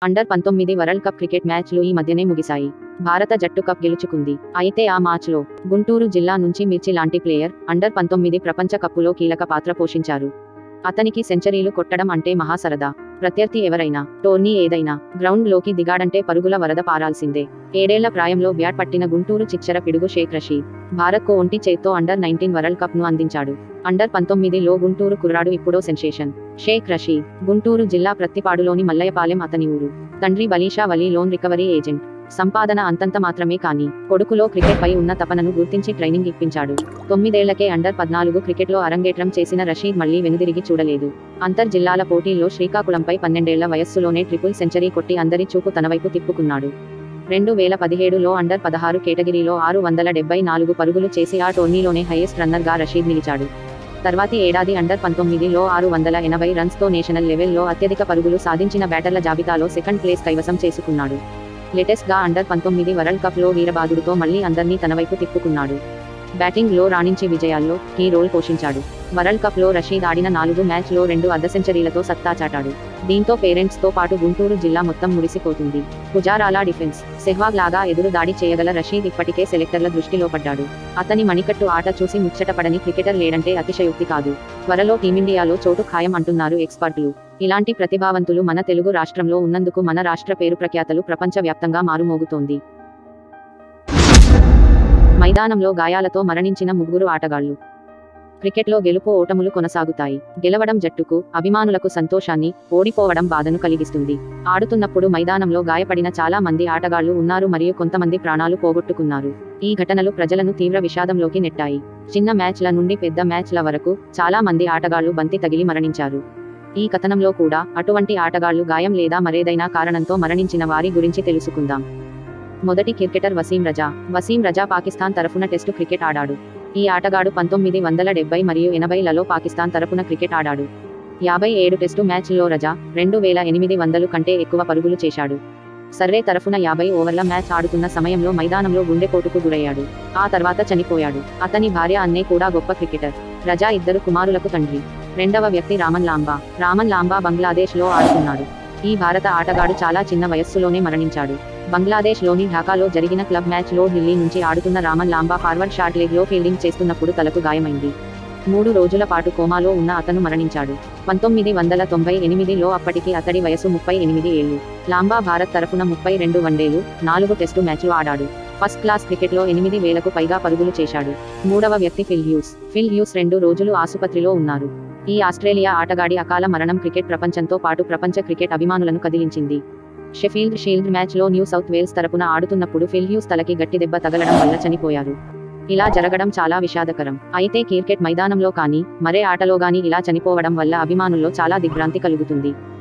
under పంతొమ్మిది world cup cricket మ్యాచ్లు ఈ మధ్యనే ముగిశాయి భారత జట్టు కప్ గెలుచుకుంది అయితే ఆ మ్యాచ్లో గుంటూరు జిల్లా నుంచి మిర్చి లాంటి ప్లేయర్ అండర్ పంతొమ్మిది ప్రపంచ కప్పులో కీలక పాత్ర పోషించారు అతనికి సెంచరీలు కొట్టడం అంటే మహాసరదా ప్రత్యర్థి ఎవరైనా టోర్నీ ఏదైనా గ్రౌండ్ లోకి దిగాడంటే పరుగుల వరద పారాల్సిందే ఏడేళ్ల ప్రాయంలో బ్యాట్ పట్టిన గుంటూరు చిచ్చర పిడుగు షేక్ రషీద్ భారత్కు ఒంటి చేత్తో అండర్ నైన్టీన్ వరల్డ్ కప్ ను అందించాడు అండర్ పంతొమ్మిదిలో గుంటూరు కుర్రాడు ఇప్పుడో సెన్సేషన్ షేక్ రషీద్ గుంటూరు జిల్లా ప్రత్తిపాడులోని మల్లయ్యపాలెం అతని ఊరు తండ్రి Balisha Vali loan recovery agent సంపాదన అంతంత మాత్రమే కానీ కొడుకులో క్రికెట్ పై ఉన్న తపనను గుర్తించి ట్రైనింగ్ ఇప్పించాడు తొమ్మిదేళ్లకే అండర్ పద్నాలుగు క్రికెట్లో అరంగేట్రం చేసిన రషీద్ మళ్లీ వెనుదిరిగి చూడలేదు అంతర్ జిల్లాల పోటీల్లో శ్రీకాకుళంపై పన్నెండేళ్ల వయస్సులోనే ట్రిపుల్ సెంచరీ కొట్టి అందరి చూపు తన వైపు తిప్పుకున్నాడు రెండు వేల పదిహేడులో అండర్ పదహారు కేటగిరీలో ఆరు వందల డెబ్బై నాలుగు పరుగులు చేసి ఆ టోర్నీలోనే హైయెస్ట్ రన్నర్గా రషీద్ నిలిచాడు తర్వాతి ఏడాది అండర్ పంతొమ్మిదిలో ఆరు వందల ఎనభై రన్స్తో నేషనల్ లెవెల్లో అత్యధిక పరుగులు సాధించిన బ్యాటర్ల జాబితాలో సెకండ్ ప్లేస్ కైవసం చేసుకున్నాడు లేటెస్ట్ గా అండర్ పంతొమ్మిది వరల్డ్ కప్ లో వీరబాదుడితో మళ్లీ అందర్నీ తన వైపు తిప్పుకున్నాడు బ్యాటింగ్ లో రాణించి విజయాల్లో కీ రోల్ పోషించాడు వరల్డ్ కప్ లో రషీద్ ఆడిన నాలుగు మ్యాచ్ లో రెండు అర్ధ సెంచరీలతో సత్తా చాటాడు దీంతో పేరెంట్స్ తో పాటు గుంటూరు జిల్లా మొత్తం మురిసిపోతుంది పుజారాల డిఫెన్స్ సెహ్వాగ్ లాగా ఎదురు దాడి చేయగల రషీద్ ఇప్పటికే సెలెక్టర్ల దృష్టిలో పడ్డాడు అతని మణికట్టు ఆట చూసి ముచ్చటపడని క్రికెటర్ లేడంటే అతిశయోక్తి కాదు త్వరలో టీమిండియాలో చోటు ఖాయం అంటున్నారు ఎక్స్పర్టులు ఇలాంటి ప్రతిభావంతులు మన తెలుగు రాష్ట్రంలో ఉన్నందుకు మన రాష్ట్ర పేరు ప్రఖ్యాతలు ప్రపంచవ్యాప్తంగా మారుమోగుతోంది మైదానంలో గాయాలతో మరణించిన ముగ్గురు ఆటగాళ్లు క్రికెట్లో గెలుపు ఓటములు కొనసాగుతాయి గెలవడం జట్టుకు అభిమానులకు సంతోషాన్ని ఓడిపోవడం బాధను కలిగిస్తుంది ఆడుతున్నప్పుడు మైదానంలో గాయపడిన చాలా మంది ఆటగాళ్లు ఉన్నారు మరియు కొంతమంది ప్రాణాలు పోగొట్టుకున్నారు ఈ ఘటనలు ప్రజలను తీవ్ర విషాదంలోకి నెట్టాయి చిన్న మ్యాచ్ల నుండి పెద్ద మ్యాచ్ల వరకు చాలా మంది ఆటగాళ్లు బంతి తగిలి మరణించారు ఈ కథనంలో కూడా అటువంటి ఆటగాళ్లు గాయం లేదా మరేదైనా కారణంతో మరణించిన వారి గురించి తెలుసుకుందాం మొదటి క్రికెటర్ వసీం రజా వసీం రజా పాకిస్తాన్ తరఫున టెస్టు క్రికెట్ ఆడాడు ఈ ఆటగాడు పంతొమ్మిది వందల డెబ్బై మరియు ఎనభైలలో పాకిస్తాన్ తరఫున క్రికెట్ ఆడాడు యాభై ఏడు టెస్టు మ్యాచ్ల్లో రజా రెండు వేల ఎనిమిది వందలు కంటే ఎక్కువ పరుగులు చేశాడు సర్రే తరఫున యాభై ఓవర్ల మ్యాచ్ ఆడుతున్న సమయంలో మైదానంలో గుండెపోటుకు గురయ్యాడు ఆ తర్వాత చనిపోయాడు అతని భార్య అన్నే కూడా గొప్ప క్రికెటర్ రజా ఇద్దరు కుమారులకు తండ్రి రెండవ వ్యక్తి రామన్ లాంబా రామన్ లాంబా బంగ్లాదేశ్లో ఆడుతున్నాడు ఈ భారత ఆటగాడు చాలా చిన్న వయస్సులోనే మరణించాడు బంగ్లాదేశ్లోని ఢాకాలో జరిగిన క్లబ్ మ్యాచ్లో ఢిల్లీ నుంచి ఆడుతున్న రామన్ లాంబా ఫార్వర్డ్ షాట్ లెగ్లో ఫీల్డింగ్ చేస్తున్నప్పుడు తలకు గాయమైంది మూడు రోజుల పాటు కోమాలో ఉన్న అతను మరణించాడు పంతొమ్మిది వందల తొంభై ఎనిమిదిలో అప్పటికి అతడి వయసు ముప్పై ఎనిమిది ఏళ్లు లాంబా భారత్ తరఫున ముప్పై రెండు వన్డేలు నాలుగు టెస్టు మ్యాచ్లు ఆడాడు ఫస్ట్ క్లాస్ క్రికెట్లో ఎనిమిది వేలకు పైగా పరుగులు చేశాడు మూడవ వ్యక్తి ఫిల్ హ్యూస్ ఫిల్ హ్యూస్ రెండు రోజులు ఆసుపత్రిలో ఉన్నారు ఈ ఆస్ట్రేలియా ఆటగాడి అకాల మరణం క్రికెట్ ప్రపంచంతో పాటు ప్రపంచ క్రికెట్ అభిమానులను కదిలించింది షెఫీల్డ్ షీల్డ్ మ్యాచ్లో న్యూ సౌత్ వేల్స్ తరపున ఆడుతున్నప్పుడు ఫిల్ హ్యూస్ తలకి గట్టి దెబ్బ తగలడం వల్ల చనిపోయారు ఇలా జరగడం చాలా విషాదకరం అయితే క్రికెట్ మైదానంలో కానీ మరే ఆటలో గానీ ఇలా చనిపోవడం వల్ల అభిమానుల్లో చాలా దిగ్భ్రాంతి కలుగుతుంది